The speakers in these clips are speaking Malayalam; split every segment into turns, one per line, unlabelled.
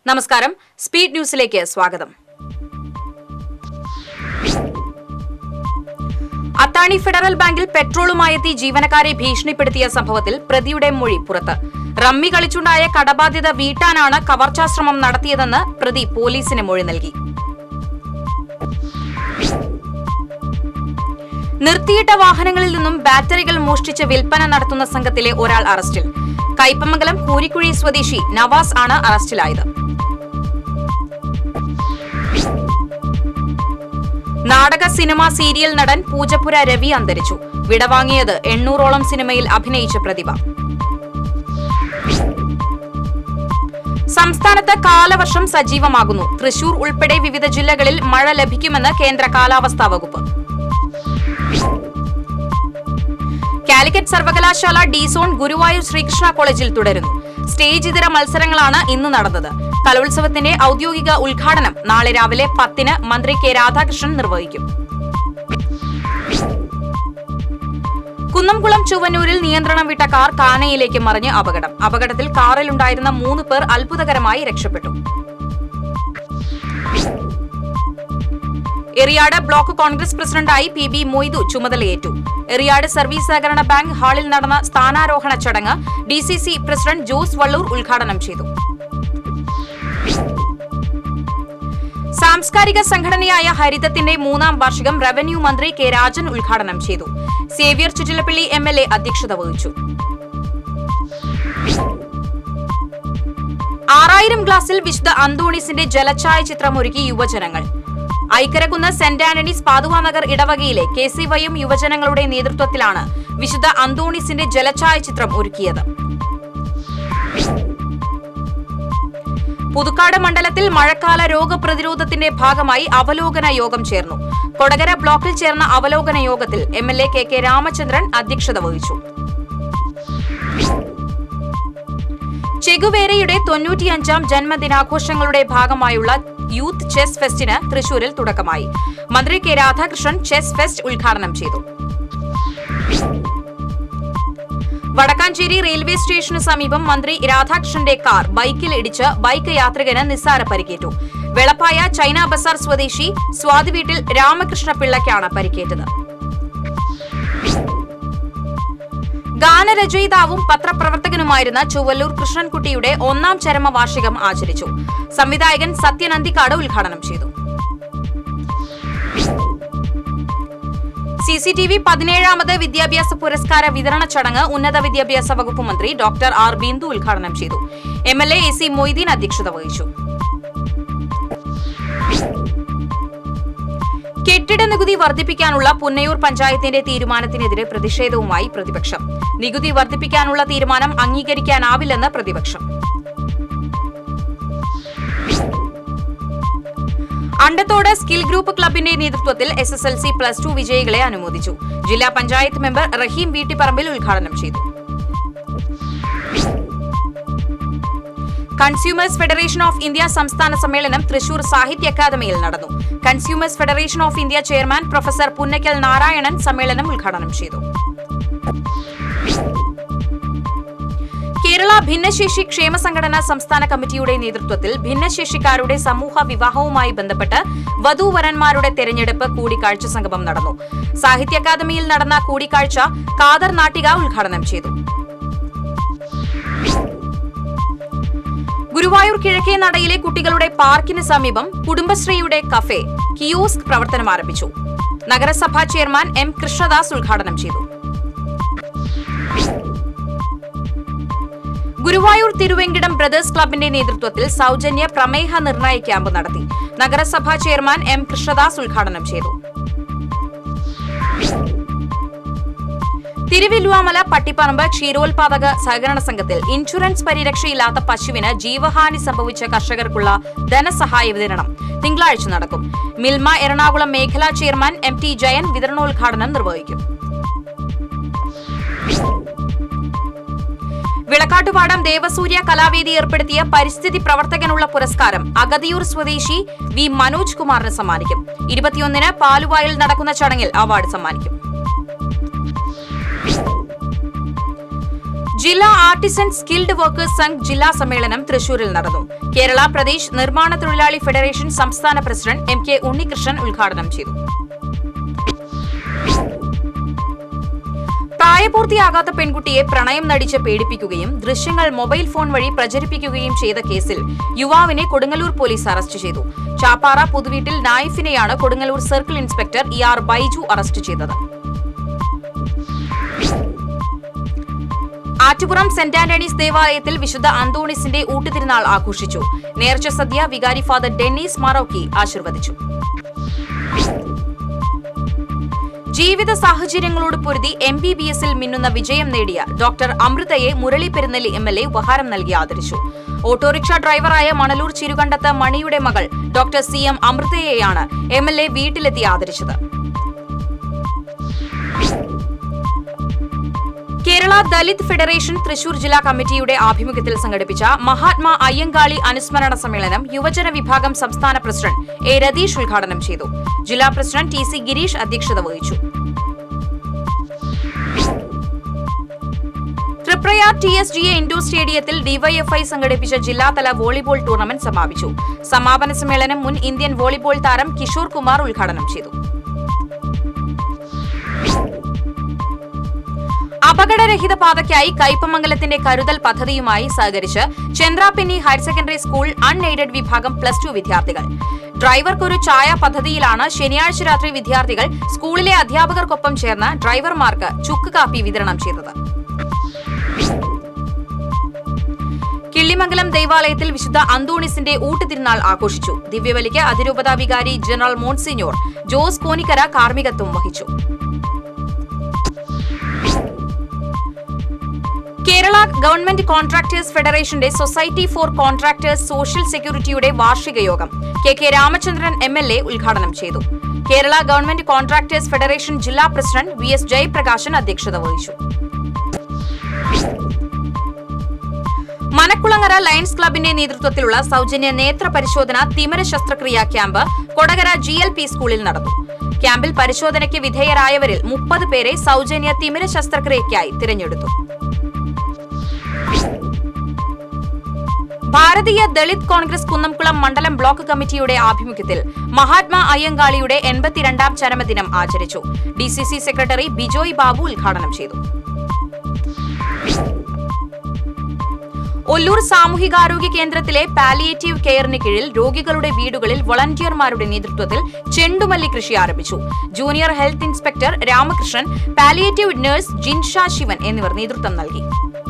നമസ്കാരം സ്പീഡ് ന്യൂസിലേക്ക് സ്വാഗതം അത്താണി ഫെഡറൽ ബാങ്കിൽ പെട്രോളുമായെത്തി ജീവനക്കാരെ ഭീഷണിപ്പെടുത്തിയ സംഭവത്തിൽ പ്രതിയുടെ മൊഴി പുറത്ത് റമ്മി കളിച്ചുണ്ടായ കടബാധ്യത വീട്ടാനാണ് കവർച്ചാശ്രമം നടത്തിയതെന്ന് പ്രതി പോലീസിന് മൊഴി നൽകി നിർത്തിയിട്ട വാഹനങ്ങളിൽ നിന്നും ബാറ്ററികൾ മോഷ്ടിച്ച് വിൽപ്പന നടത്തുന്ന സംഘത്തിലെ ഒരാൾ അറസ്റ്റിൽ കയ്പമംഗലം കൂരിക്കുഴി സ്വദേശി നവാസ് ആണ് അറസ്റ്റിലായത് നാടക സിനിമ സീരിയൽ നടൻ പൂജപ്പുര രവി അന്തരിച്ചു വിടവാങ്ങിയത് എണ്ണൂറോളം സിനിമയിൽ അഭിനയിച്ച പ്രതിഭ സംസ്ഥാനത്ത് കാലവർഷം സജീവമാകുന്നു തൃശൂർ ഉൾപ്പെടെ വിവിധ ജില്ലകളിൽ മഴ ലഭിക്കുമെന്ന് കേന്ദ്ര കാലാവസ്ഥാ വകുപ്പ് കാലിക്കറ്റ് സർവകലാശാല ഡി സോൺ ഗുരുവായൂർ ശ്രീകൃഷ്ണ കോളേജിൽ തുടരുന്നു സ്റ്റേജ് ഇതര മത്സരങ്ങളാണ് ഇന്ന് നടന്നത് കലോത്സവത്തിന്റെ ഔദ്യോഗിക ഉദ്ഘാടനം നാളെ രാവിലെ പത്തിന് മന്ത്രി കെ രാധാകൃഷ്ണൻ നിർവഹിക്കും കുന്നംകുളം ചുവന്നൂരിൽ നിയന്ത്രണം വിട്ട കാർ കാനയിലേക്ക് മറിഞ്ഞ് അപകടം അപകടത്തിൽ കാറിലുണ്ടായിരുന്ന മൂന്ന് പേർ അത്ഭുതകരമായി രക്ഷപ്പെട്ടു എറിയാട് ബ്ലോക്ക് കോൺഗ്രസ് പ്രസിഡന്റായി പി ബി മൊയ്തു ചുമതലയേറ്റു എറിയാട് സർവീസ് സഹകരണ ബാങ്ക് ഹാളിൽ നടന്ന സ്ഥാനാരോഹണ ചടങ്ങ് D C C president Jose Vallur ഉദ്ഘാടനം ചെയ്തു സാംസ്കാരിക സംഘടനയായ ഹരിതത്തിന്റെ മൂന്നാം വാർഷികം റവന്യൂ മന്ത്രി കെ രാജൻ ഉദ്ഘാടനം ചെയ്തു Xavier Chuttilappally M L A അധ്യക്ഷത വഹിച്ചു ആറായിരം ഗ്ലാസിൽ വിശുദ്ധ അന്തോണീസിന്റെ ജലഛായ ചിത്രം ഒരുക്കി യുവജനങ്ങൾ ഐക്കരക്കുന്ന് സെന്റ് ആന്റണീസ് പാതുവാനഗർ ഇടവകയിലെ കെ സി വൈയും യുവജനങ്ങളുടെ നേതൃത്വത്തിലാണ് വിശുദ്ധ അന്തോണീസിന്റെ ജലഛായ ചിത്രം ഒരുക്കിയത് പുതുക്കാട് മണ്ഡലത്തിൽ മഴക്കാല രോഗപ്രതിരോധത്തിന്റെ ഭാഗമായി അവലോകന യോഗം ചേർന്നു കൊടകര ബ്ലോക്കിൽ ചേർന്ന അവലോകന യോഗത്തിൽ M L A K K Ramachandran അധ്യക്ഷത വഹിച്ചു ചെഗുവേരയുടെ തൊണ്ണൂറ്റിയഞ്ചാം ജന്മദിനാഘോഷങ്ങളുടെ ഭാഗമായുള്ള യൂത്ത് ചെസ് ഫെസ്റ്റിന് തൃശൂരിൽ തുടക്കമായി മന്ത്രി കെ രാധാകൃഷ്ണൻ ചെസ് ഫെസ്റ്റ് ഉദ്ഘാടനം ചെയ്തു വടക്കാഞ്ചേരി റെയിൽവേ സ്റ്റേഷന് സമീപം മന്ത്രി രാധാകൃഷ്ണന്റെ കാർ ബൈക്കിൽ ഇടിച്ച് ബൈക്ക് യാത്രികന് നിസ്സാര പരിക്കേറ്റു വെളപ്പായ ചൈന ബസാർ സ്വദേശി സ്വാതി വീട്ടിൽ രാമകൃഷ്ണ പിള്ളയ്ക്കാണ് പരിക്കേറ്റത് ഗാനരചയിതാവും പത്രപ്രവർത്തകനുമായിരുന്ന ചുവല്ലൂർ കൃഷ്ണൻകുട്ടിയുടെ ഒന്നാം ചരമവാർഷികം ആചരിച്ചു സംവിധായകൻ സത്യൻ അന്തിക്കാട് ഉദ്ഘാടനം ചെയ്തു സി സി ടി വി പതിനേഴാമത് വിദ്യാഭ്യാസ പുരസ്കാര വിതരണ ചടങ്ങ് ഉന്നത വിദ്യാഭ്യാസ വകുപ്പ് മന്ത്രി ഡോക്ടർ ആർ ബിന്ദു ഉദ്ഘാടനം ചെയ്തു M L A A C Moideen അധ്യക്ഷത വഹിച്ചു കെട്ടിട നികുതി വർദ്ധിപ്പിക്കാനുള്ള പുന്നയൂർ പഞ്ചായത്തിന്റെ തീരുമാനത്തിനെതിരെ പ്രതിഷേധവുമായി പ്രതിപക്ഷം നികുതി വർദ്ധിപ്പിക്കാനുള്ള തീരുമാനം അംഗീകരിക്കാനാവില്ലെന്ന് പ്രതിപക്ഷം അണ്ടത്തോട് സ്കിൽ ഗ്രൂപ്പ് ക്ലബിന്റെ നേതൃത്വത്തിൽ S S L C plus two വിജയികളെ അനുമോദിച്ചു ജില്ലാ പഞ്ചായത്ത് മെമ്പർ റഹീം വീട്ടിപ്പറമ്പിൽ ഉദ്ഘാടനം ചെയ്തു കൺസ്യൂമേഴ്സ് ഫെഡറേഷൻ ഓഫ് ഇന്ത്യ സംസ്ഥാന സമ്മേളനം തൃശൂർ സാഹിത്യ അക്കാദമിയിൽ നടന്നു consumers federation of India chairman professor Punnakkal Narayanan സമ്മേളനം ഉദ്ഘാടനം ചെയ്തു കേരള ഭിന്നശേഷി ക്ഷേമ സംഘടന സംസ്ഥാന കമ്മിറ്റിയുടെ നേതൃത്വത്തിൽ ഭിന്നശേഷിക്കാരുടെ സമൂഹ വിവാഹവുമായി ബന്ധപ്പെട്ട് വധൂവരന്മാരുടെ തെരഞ്ഞെടുപ്പ് കൂടിക്കാഴ്ച സംഗമം നടന്നു സാഹിത്യ അക്കാദമിയിൽ നടന്ന കൂടിക്കാഴ്ച കാദർ നാട്ടിക ഉദ്ഘാടനം ചെയ്തു ഗുരുവായൂർ കിഴക്കേ നടയിലെ കുട്ടികളുടെ പാർക്കിന് സമീപം കുടുംബശ്രീയുടെ കഫേ കിയോസ്ക് പ്രവർത്തനം ആരംഭിച്ചു നഗരസഭാ ചെയർമാൻ എം കൃഷ്ണദാസ് ഉദ്ഘാടനം ചെയ്തു ഗുരുവായൂർ തിരുവെങ്കിടം ബ്രദേഴ്സ് ക്ലബിന്റെ നേതൃത്വത്തിൽ സൗജന്യ പ്രമേഹ നിർണയ ക്യാമ്പ് നടത്തി നഗരസഭാ ചെയർമാൻ എം കൃഷ്ണദാസ് ഉദ്ഘാടനം ചെയ്തു തിരുവില്ലുവാമല പട്ടിപ്പറമ്പ് ക്ഷീരോത്പാദക സഹകരണ സംഘത്തിൽ ഇൻഷുറൻസ് പരിരക്ഷയില്ലാത്ത പശുവിന് ജീവഹാനി സംഭവിച്ച കർഷകർക്കുള്ള ധനസഹായ വിതരണം തിങ്കളാഴ്ച നടക്കും മിൽമ എറണാകുളം മേഖലാ ചെയർമാൻ എം ടി ജയൻ വിതരണോദ്ഘാടനം നിർവഹിക്കും വിളക്കാട്ടുപാടം ദേവസൂര്യ കലാവേദി ഏർപ്പെടുത്തിയ പരിസ്ഥിതി പ്രവർത്തകനുള്ള പുരസ്കാരം അഗതിയൂർ സ്വദേശി വി മനോജ് കുമാറിന് സമ്മാനിക്കും ഇരുപത്തിയൊന്നിന് പാലുവായിൽ നടക്കുന്ന ചടങ്ങിൽ അവാർഡ് സമ്മാനിക്കും ജില്ലാ ആർട്ടിസൻ സ്കിൽഡ് വർക്കേഴ്സ് സംഘ് ജില്ലാ സമ്മേളനം തൃശൂരിൽ നടന്നു കേരള പ്രദേശ് നിർമ്മാണ തൊഴിലാളി ഫെഡറേഷൻ സംസ്ഥാന പ്രസിഡന്റ് എം കെ ഉണ്ണികൃഷ്ണൻ ഉദ്ഘാടനം ചെയ്തു പ്രായപൂർത്തിയാകാത്ത പെൺകുട്ടിയെ പ്രണയം നടിച്ച് പീഡിപ്പിക്കുകയും ദൃശ്യങ്ങൾ മൊബൈൽ ഫോൺ വഴി പ്രചരിപ്പിക്കുകയും ചെയ്ത കേസിൽ യുവാവിനെ കൊടുങ്ങല്ലൂർ പോലീസ് അറസ്റ്റ് ചെയ്തു ചാപ്പാറ പുതുവീട്ടിൽ നായിഫിനെയാണ് Kodungallur circle inspector E R Baiju arrest ചെയ്തത് ആറ്റുപുറം സെന്റ് ആന്റണീസ് ദേവാലയത്തിൽ വിശുദ്ധ അന്തോണിസിന്റെ ഊട്ടുതിരുനാൾ ആഘോഷിച്ചു നേർച്ച സദ്യ വികാരി ഫാദർ ഡെന്നീസ് മറോക്കി ആശീർവദിച്ചു ജീവിത സാഹചര്യങ്ങളോട് പൊരുതി എം ബി ബി എസിൽ മിന്നുന്ന വിജയം നേടിയ ഡോക്ടർ അമൃതയെ Murali Perunelli M L A ഉപഹാരം നൽകി ആദരിച്ചു ഓട്ടോറിക്ഷ ഡ്രൈവറായ മണലൂർ ചിരുകണ്ടത്ത് മണിയുടെ മകൾ ഡോക്ടർ സി എം അമൃതയെയാണ് എം എൽ എ വീട്ടിലെത്തി ആദരിച്ചത് കേരള ദലിത് ഫെഡറേഷൻ തൃശൂർ ജില്ലാ കമ്മിറ്റിയുടെ ആഭിമുഖ്യത്തിൽ സംഘടിപ്പിച്ച മഹാത്മാ അയ്യങ്കാളി അനുസ്മരണ സമ്മേളനം യുവജന വിഭാഗം സംസ്ഥാന പ്രസിഡന്റ് എ രതീഷ് ഉദ്ഘാടനം ചെയ്തു ജില്ലാ പ്രസിഡന്റ് ടി സി ഗിരീഷ് അധ്യക്ഷത വഹിച്ചു Triprayar T S G A indoor സ്റ്റേഡിയത്തിൽ ഡിവൈഎഫ്ഐ സംഘടിപ്പിച്ച ജില്ലാതല വോളിബോൾ ടൂർണമെന്റ് സമാപിച്ചു സമാപന സമ്മേളനം മുൻ ഇന്ത്യൻ വോളിബോൾ താരം കിഷോർ കുമാർ ഉദ്ഘാടനം ചെയ്തു അപകടരഹിത പാതയ്ക്കായി കയ്പമംഗലത്തിന്റെ കരുതൽ പദ്ധതിയുമായി സഹകരിച്ച് Chandrapinni higher secondary school unaided വിഭാഗം പ്ലസ് ടു വിദ്യാർത്ഥികൾ ഡ്രൈവർക്കൊരു ചായ പദ്ധതിയിലാണ് ശനിയാഴ്ച രാത്രി വിദ്യാർത്ഥികൾ സ്കൂളിലെ അധ്യാപകർക്കൊപ്പം ചേർന്ന് ഡ്രൈവർമാർക്ക് ചുക്ക് കാപ്പി വിതരണം ചെയ്തത് കിള്ളിമംഗലം ദേവാലയത്തിൽ വിശുദ്ധ അന്തോണിസിന്റെ ഊട്ടുതിരുനാൾ ആഘോഷിച്ചു ദിവ്യബലിക്ക് അതിരൂപത വികാരി ജനറൽ മോൺസിഞ്ഞോർ ജോസ് കോനിക്കര കാർമ്മികത്വം വഹിച്ചു കേരള ഗവൺമെന്റ് കോൺട്രാക്ടേഴ്സ് ഫെഡറേഷന്റെ സൊസൈറ്റി ഫോർ കോൺട്രാക്ടേഴ്സ് സോഷ്യൽ സെക്യൂരിറ്റിയുടെ വാർഷിക യോഗം K K Ramachandran M L A ഉദ്ഘാടനം ചെയ്തു കേരള ഗവൺമെന്റ് കോൺട്രാക്ടേഴ്സ് ഫെഡറേഷൻ ജില്ലാ പ്രസിഡന്റ് വി എസ് ജയപ്രകാശൻ അധ്യക്ഷത വഹിച്ചു മനക്കുളങ്ങര ലയൺസ് ക്ലബിന്റെ നേതൃത്വത്തിലുള്ള സൗജന്യ നേത്ര പരിശോധന തിമിര ശസ്ത്രക്രിയ camp Kodakara G L P സ്കൂളിൽ നടന്നു ക്യാമ്പിൽ പരിശോധനയ്ക്ക് വിധേയരായവരിൽ മുപ്പത് പേരെ സൗജന്യ തിമിര ശസ്ത്രക്രിയയ്ക്കായി തിരഞ്ഞെടുത്തു ഭാരതീയ ദളിത് കോൺഗ്രസ് കുന്നംകുളം മണ്ഡലം ബ്ലോക്ക് കമ്മിറ്റിയുടെ ആഭിമുഖ്യത്തിൽ മഹാത്മാ അയ്യങ്കാളിയുടെ എൺപത്തിരണ്ടാം ചരമദിനം ആചരിച്ചു D C C secretary Bijoy Babu ഉദ്ഘാടനം ചെയ്തു ഒല്ലൂർ സാമൂഹികാരോഗ്യ കേന്ദ്രത്തിലെ പാലിയേറ്റീവ് കെയറിന് കീഴിൽ രോഗികളുടെ വീടുകളിൽ വോളണ്ടിയർമാരുടെ നേതൃത്വത്തിൽ ചെണ്ടുമല്ലി കൃഷി ആരംഭിച്ചു junior health inspector Ramakrishnan palliative nurse Jinsha Sivan എന്നിവർ നേതൃത്വം നൽകി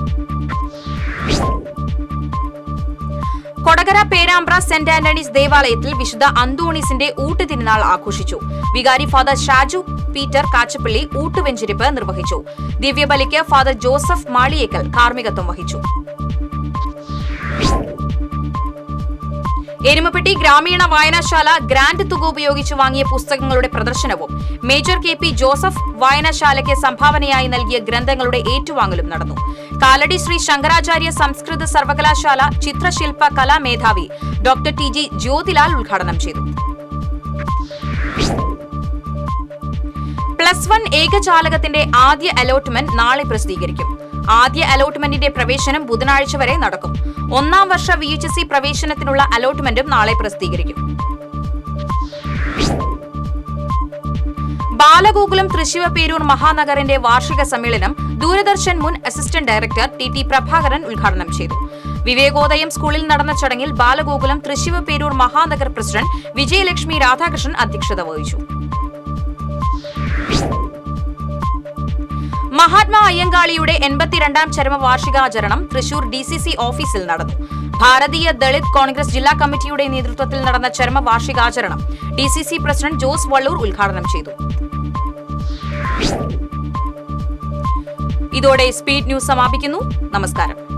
കൊടകര പേരാമ്പ്ര സെന്റ് ആന്റണീസ് ദേവാലയത്തിൽ വിശുദ്ധ അന്തോണീസിന്റെ ഊട്ടുതിരുനാൾ ആഘോഷിച്ചു വികാരി ഫാദർ ഷാജു പീറ്റർ കാച്ചപ്പള്ളി ഊട്ടുവെഞ്ചിരിപ്പ് നിർവഹിച്ചു ദിവ്യബലിക്ക് ഫാദർ ജോസഫ് മാളിയേക്കൽ കാർമ്മികത്വം വഹിച്ചു എരുമപ്പെട്ടി ഗ്രാമീണ വായനശാല ഗ്രാൻഡ് തുക ഉപയോഗിച്ച് വാങ്ങിയ പുസ്തകങ്ങളുടെ പ്രദർശനവും മേജർ കെ പി ജോസഫ് വായനശാലയ്ക്ക് സംഭാവനയായി നൽകിയ ഗ്രന്ഥങ്ങളുടെ ഏറ്റുവാങ്ങലും നടന്നു കാലടി ശ്രീ ശങ്കരാചാര്യ സംസ്കൃത സർവകലാശാല ചിത്രശില്പ കലാമേധാവി ഡോക്ടർ ടി ജി ജ്യോതിലാൽ ഉദ്ഘാടനം ചെയ്തു പ്ലസ് വൺ ഏകജാലകത്തിന്റെ ആദ്യ അലോട്ട്മെന്റ് നാളെ പ്രസിദ്ധീകരിക്കും ആദ്യ അലോട്ട്മെന്റിന്റെ പ്രവേശനം ബുധനാഴ്ച വരെ നടക്കും ഒന്നാം വർഷ വി എച്ച് എസ് സി പ്രവേശനത്തിനുള്ള അലോട്ട്മെന്റും നാളെ പ്രസിദ്ധീകരിക്കും ബാലഗോകുലം തൃശിവ പേരൂർ മഹാനഗറിന്റെ വാർഷിക സമ്മേളനം ദൂരദർശൻ മുൻ assistant director T T Prabhakaran ഉദ്ഘാടനം ചെയ്തു വിവേകോദയം സ്കൂളിൽ നടന്ന ചടങ്ങിൽ ബാലഗോകുലം തൃശിവ പേരൂർ മഹാനഗർ പ്രസിഡന്റ് വിജയലക്ഷ്മി രാധാകൃഷ്ണൻ അധ്യക്ഷത വഹിച്ചു മഹാത്മാ അയ്യങ്കാളിയുടെ എൺപത്തിരണ്ടാം ചരമവാർഷികാചരണം തൃശൂർ ഡി സി സി ഓഫീസിൽ നടന്നു ഭാരതീയ ദളിത് കോൺഗ്രസ് ജില്ലാ കമ്മിറ്റിയുടെ നേതൃത്വത്തിൽ നടന്ന ചരമവാർഷികാചരണം D C C president Jose Vallur ഉദ്ഘാടനം ചെയ്തു ഇതോടെ സ്പീഡ് ന്യൂസ് സമാപിക്കുന്നു നമസ്കാരം